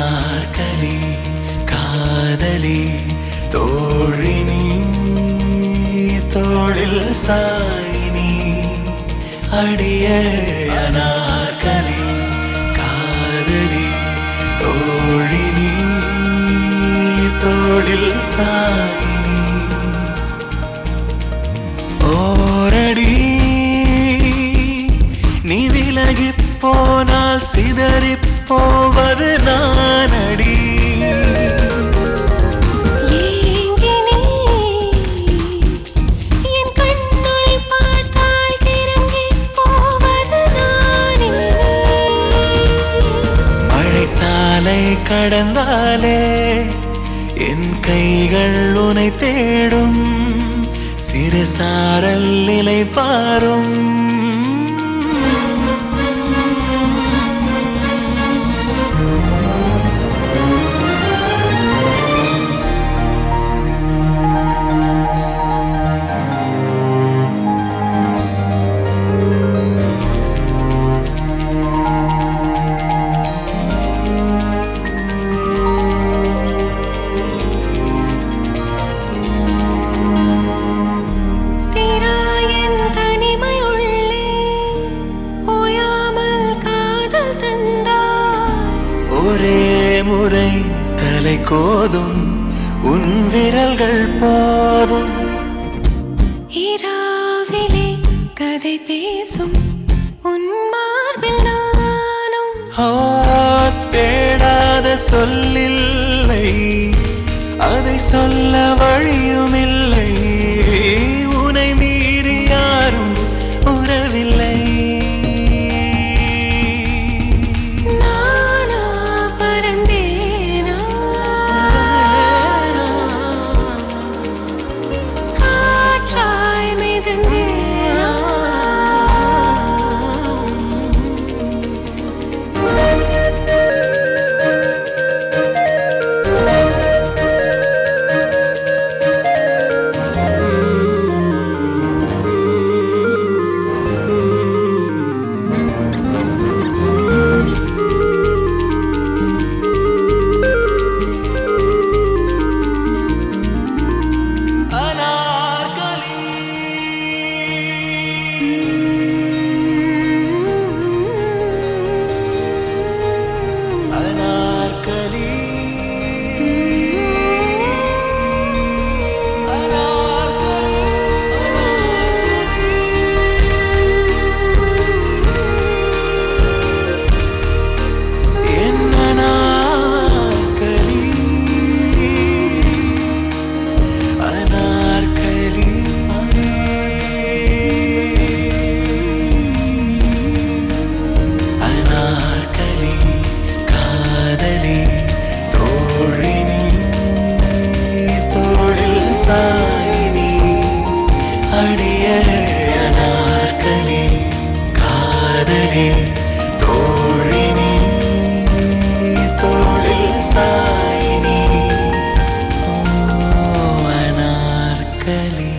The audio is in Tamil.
அனார்கலி காதலி தோழினி தோளில் சாயினி அடிய அனார்கலி காதலி தோழினி தோளில் சாயினி ஓரடி நீ விலகி போனால் சிதறி போவது நானடி ஏங்கி நீ என் கண்ணுள் பார்த்தால் கிறங்கி போவது நானே மழை சாலை கடந்தாலே என் கைகள் உனை தேடும் சிறு சாரல் நிலை பாரும் தீராயன் தனிமை உள்ளே ஓயாமல் காதல் தந்தாய் ஒரே முறை தலை கோதும் உன் விரல்கள் போதும் இரவிலே கதை பேசும் உன் மார்பில் நானும் ஆ, தேடாத சொல்லில்லை அதை சொல்ல வழியுமில்லை உனை மீறி யாரும் உறவில்லை நானா பறந்தேனா காற்றாய் மிதந்தேனா அனார்கலி அனார்கலி அனார்கலி அனார்கலி அனார்கலி காதலி தோழினி தோளில் சாயினி அடிய அனார்கலி காதலி தோழினி தோளில் சாயினி ஓ அனார்கலி